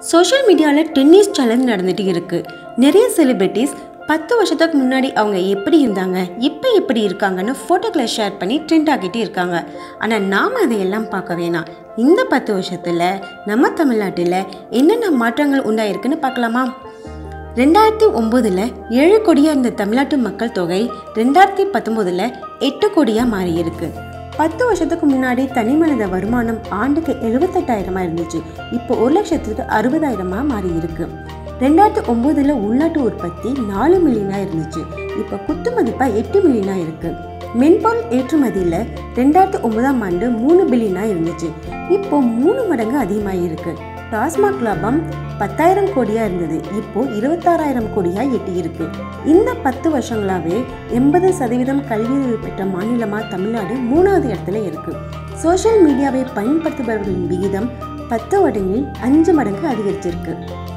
social மீடியாவில் tennis challenge நடந்துட்டு இருக்கு நிறைய செலிபிரிட்டிஸ் பத்து வருஷத்துக்கு முன்னாடி அவங்க எப்படி இருந்தாங்க இப்போ எப்படி இருக்காங்கன்னு ஃபோட்டோக்களை ஷேர் பண்ணி ட்ரெண்ட் ஆகிட்டு இருக்காங்க ஆனால் நாம் அதையெல்லாம் பார்க்க வேணாம் இந்த பத்து வருஷத்தில் நம்ம தமிழ்நாட்டில் என்னென்ன மாற்றங்கள் உண்டாயிருக்குன்னு பார்க்கலாமா ரெண்டாயிரத்தி ஒம்போதில் ஏழு கோடியாக இருந்த தமிழ்நாட்டு மக்கள் தொகை ரெண்டாயிரத்தி பத்தொம்போதில் எட்டு கோடியாக மாறியிருக்கு பத்து வருஷத்துக்கு முன்னாடி தனி மனித வருமானம் ஆண்டுக்கு எழுபத்தெட்டாயிரமா இருந்துச்சு இப்போ ஒரு லட்சத்துக்கு அறுபதாயிரமா மாறி இருக்கு ரெண்டாயிரத்தி ஒம்போதில் உள்நாட்டு உற்பத்தி நாலு மில்லியனாக இருந்துச்சு இப்போ குத்து மதிப்பாக எட்டு மில்லியனாக இருக்கு மென்பொருள் ஏற்றுமதியில் ரெண்டாயிரத்தி ஒன்பதாம் ஆண்டு மூணு பில்லியனாக இருந்துச்சு இப்போ மூணு மடங்கு அதிகமாக இருக்கு டாஸ்மாக் லாபம் பத்தாயிரம் கோடியா இருந்தது இப்போ இருபத்தாறாயிரம் கோடியா எட்டி இருக்கு இந்த பத்து வருஷங்களாவே எண்பது சதவீதம் கல்வியறிவு பெற்ற மாநிலமா தமிழ்நாடு மூணாவது இடத்துல இருக்கு சோஷியல் மீடியாவை பயன்படுத்துபவர்களின் விகிதம் பத்து வருடங்களில் அஞ்சு மடங்கு அதிகரிச்சிருக்கு